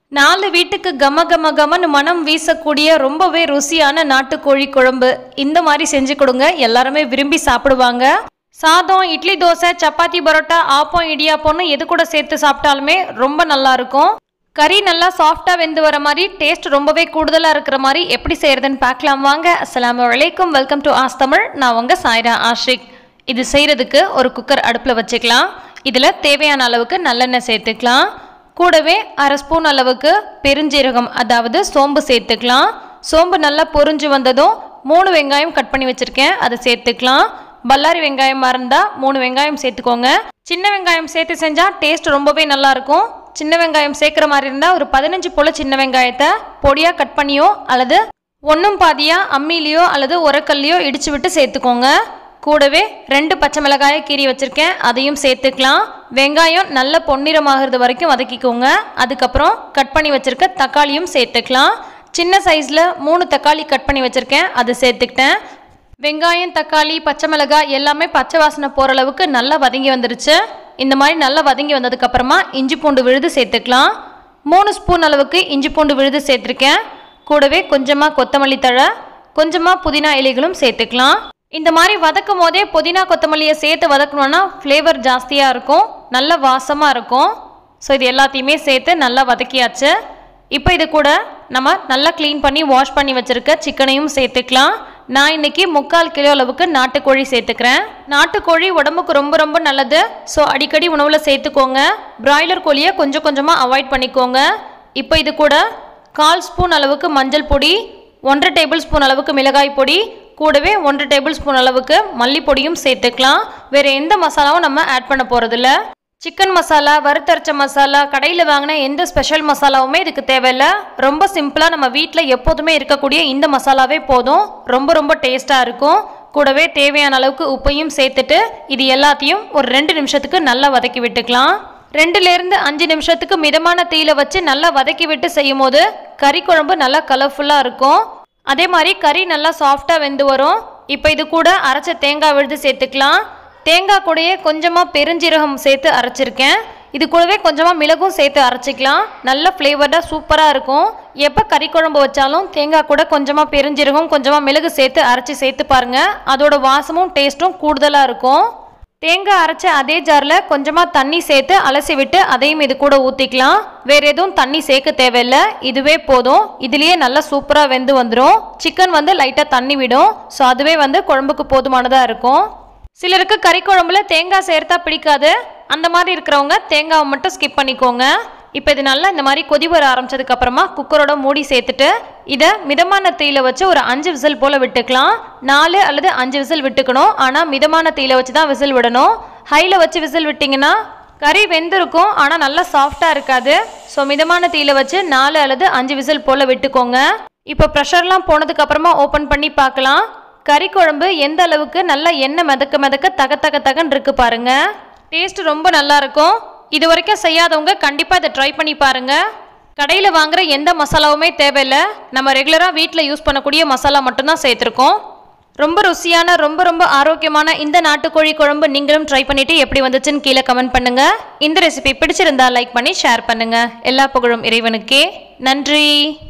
நாலு வீட்டுக்கு கம கம கமன்னு மனம் வீசக்கூடிய ரொம்பவே ருசியான நாட்டுக்கோழி குழம்பு இந்த மாதிரி செஞ்சு கொடுங்க எல்லாருமே விரும்பி சாப்பிடுவாங்க சாதம் இட்லி தோசை சப்பாத்தி பரோட்டா ஆப்பம் இடியாப்பம்னு எது கூட சேர்த்து சாப்பிட்டாலுமே ரொம்ப நல்லா இருக்கும் கறி நல்லா சாஃப்டா வெந்து வர மாதிரி டேஸ்ட் ரொம்பவே கூடுதலா இருக்கிற மாதிரி எப்படி செய்யறதுன்னு பார்க்கலாம் வாங்க அஸ்ஸலாமு அலைக்கும் வெல்கம் டு ஆஸ் தமிழ் நான் உங்க சாய்ரா ஆஷிக் இது செய்யறதுக்கு ஒரு குக்கர் அடுப்பில் வச்சுக்கலாம் இதில் தேவையான அளவுக்கு நல்லெண்ணெய் சேர்த்துக்கலாம் கூடவே அரை ஸ்பூன் அளவுக்கு பெருஞ்சீரகம் அதாவது சோம்பு சேர்த்துக்கலாம் சோம்பு நல்லா பொரிஞ்சு வந்ததும் மூணு வெங்காயம் கட் பண்ணி வச்சுருக்கேன் அதை சேர்த்துக்கலாம் பல்லாரி வெங்காயமாக இருந்தால் மூணு வெங்காயம் சேர்த்துக்கோங்க சின்ன வெங்காயம் சேர்த்து செஞ்சால் டேஸ்ட் ரொம்பவே நல்லா இருக்கும் சின்ன வெங்காயம் சேர்க்குற மாதிரி இருந்தால் ஒரு பதினஞ்சு போல் சின்ன வெங்காயத்தை பொடியாக கட் பண்ணியோ அல்லது ஒன்றும் பாதியாக அம்மிலேயோ அல்லது உரக்கல்லையோ இடிச்சு விட்டு சேர்த்துக்கோங்க கூடவே ரெண்டு பச்சை மிளகாயை கீறி வச்சிருக்கேன் அதையும் சேர்த்துக்கலாம் வெங்காயம் நல்ல பொன்னிறமாகிறது வரைக்கும் வதக்கிக்கோங்க அதுக்கப்புறம் கட் பண்ணி வச்சிருக்க தக்காளியும் சேர்த்துக்கலாம் சின்ன சைஸில் மூணு தக்காளி கட் பண்ணி வச்சிருக்கேன் அதை சேர்த்துக்கிட்டேன் வெங்காயம் தக்காளி பச்சை மிளகாய் எல்லாமே பச்சை வாசனை போகிற அளவுக்கு நல்லா வதங்கி வந்துருச்சு இந்த மாதிரி நல்லா வதங்கி வந்ததுக்கப்புறமா இஞ்சி பூண்டு விழுது சேர்த்துக்கலாம் மூணு ஸ்பூன் அளவுக்கு இஞ்சி பூண்டு விழுது சேர்த்துருக்கேன் கூடவே கொஞ்சமாக கொத்தமல்லி தழை கொஞ்சமாக புதினா இலைகளும் சேர்த்துக்கலாம் இந்த மாதிரி வதக்கும் போதே புதினா கொத்தமல்லியை சேர்த்து வதக்கணுன்னா ஃப்ளேவர் ஜாஸ்தியாக இருக்கும் நல்ல வாசமாக இருக்கும் ஸோ இது எல்லாத்தையுமே சேர்த்து நல்லா வதக்கியாச்சு இப்போ இது கூட நம்ம நல்லா க்ளீன் பண்ணி வாஷ் பண்ணி வச்சுருக்க சிக்கனையும் சேர்த்துக்கலாம் நான் இன்னைக்கு முக்கால் கிலோ அளவுக்கு நாட்டுக்கோழி சேர்த்துக்கிறேன் நாட்டுக்கோழி உடம்புக்கு ரொம்ப ரொம்ப நல்லது ஸோ அடிக்கடி உணவில் சேர்த்துக்கோங்க பிராய்லர் கோழியை கொஞ்சம் கொஞ்சமாக அவாய்ட் பண்ணிக்கோங்க இப்போ இது கூட கால் ஸ்பூன் அளவுக்கு மஞ்சள் பொடி ஒன்றரை டேபிள் ஸ்பூன் அளவுக்கு மிளகாய் பொடி கூடவே ஒன்றரை டேபிள் ஸ்பூன் அளவுக்கு மல்லிப்பொடியும் சேர்த்துக்கலாம் வேறு எந்த மசாலாவும் நம்ம ஆட் பண்ண போகிறதில்ல சிக்கன் மசாலா வறுத்தரைச்ச மசாலா கடையில் வாங்கின எந்த ஸ்பெஷல் மசாலாவுமே இதுக்கு தேவையில்ல ரொம்ப சிம்பிளாக நம்ம வீட்டில் எப்போதுமே இருக்கக்கூடிய இந்த மசாலாவே போதும் ரொம்ப ரொம்ப டேஸ்ட்டாக இருக்கும் கூடவே தேவையான அளவுக்கு உப்பையும் சேர்த்துட்டு இது எல்லாத்தையும் ஒரு ரெண்டு நிமிஷத்துக்கு நல்லா வதக்கி விட்டுக்கலாம் ரெண்டுலேருந்து அஞ்சு நிமிஷத்துக்கு மிதமான தீயில வச்சு நல்லா வதக்கி விட்டு செய்யும் போது கறி குழம்பு நல்லா கலர்ஃபுல்லாக இருக்கும் அதே மாதிரி கறி நல்லா சாஃப்டாக வெந்து வரும் இப்போ இது கூட அரைச்ச தேங்காய் விழுது சேர்த்துக்கலாம் தேங்காய் கூடயே கொஞ்சமாக பெருஞ்சீரகம் சேர்த்து அரைச்சிருக்கேன் இது கூடவே கொஞ்சமாக மிளகும் சேர்த்து அரைச்சிக்கலாம் நல்ல ஃப்ளேவர்டாக சூப்பராக இருக்கும் எப்போ கறி குழம்பு வச்சாலும் தேங்காய் கூட கொஞ்சமாக பெருஞ்சீரகம் கொஞ்சமாக மிளகு சேர்த்து அரைச்சி சேர்த்து பாருங்கள் அதோட வாசமும் டேஸ்ட்டும் கூடுதலாக இருக்கும் தேங்காய் அரைச்ச அதே ஜாரில் கொஞ்சமாக தண்ணி சேர்த்து அலசி விட்டு அதையும் இது கூட ஊற்றிக்கலாம் வேறு எதுவும் தண்ணி சேர்க்க தேவையில்லை இதுவே போதும் இதுலேயே நல்லா சூப்பராக வெந்து வந்துடும் சிக்கன் வந்து லைட்டாக தண்ணி விடும் ஸோ அதுவே வந்து குழம்புக்கு போதுமானதாக இருக்கும் சிலருக்கு கறி குழம்புல தேங்காய் சேர்த்தா பிடிக்காது அந்த மாதிரி இருக்கிறவங்க தேங்காவை மட்டும் ஸ்கிப் பண்ணிக்கோங்க இப்போ இது நல்லா இந்த மாதிரி கொதி வர ஆரம்பிச்சதுக்கு அப்புறமா குக்கரோட மூடி சேர்த்துட்டு இதை மிதமான தீயில வச்சு ஒரு அஞ்சு விசில் போல் விட்டுக்கலாம் நாலு அல்லது அஞ்சு விசில் விட்டுக்கணும் ஆனால் மிதமான தீயில வச்சு தான் விசில் விடணும் ஹையில் வச்சு விசில் விட்டிங்கன்னா கறி வெந்திருக்கும் ஆனால் நல்லா சாஃப்டாக இருக்காது ஸோ மிதமான தீயில வச்சு நாலு அல்லது அஞ்சு விசில் போல் விட்டுக்கோங்க இப்போ ப்ரெஷர்லாம் போனதுக்கு அப்புறமா ஓப்பன் பண்ணி பார்க்கலாம் கறி குழம்பு எந்த அளவுக்கு நல்லா எண்ணெய் மிதக்க மிதக்க தக தக தகன்னு இருக்கு பாருங்க டேஸ்ட் ரொம்ப நல்லா இருக்கும் இது வரைக்கும் செய்யாதவங்க கண்டிப்பாக இதை ட்ரை பண்ணி பாருங்க கடையில் வாங்குற எந்த மசாலாவுமே தேவையில்லை நம்ம ரெகுலராக வீட்டில் யூஸ் பண்ணக்கூடிய மசாலா மட்டும்தான் சேர்த்துருக்கோம் ரொம்ப ருசியான ரொம்ப ரொம்ப ஆரோக்கியமான இந்த நாட்டுக்கோழி குழம்பு நீங்களும் ட்ரை பண்ணிட்டு எப்படி வந்துச்சுன்னு கீழே கமெண்ட் பண்ணுங்க இந்த ரெசிபி பிடிச்சிருந்தா லைக் பண்ணி ஷேர் பண்ணுங்க எல்லா புகழும் இறைவனுக்கே நன்றி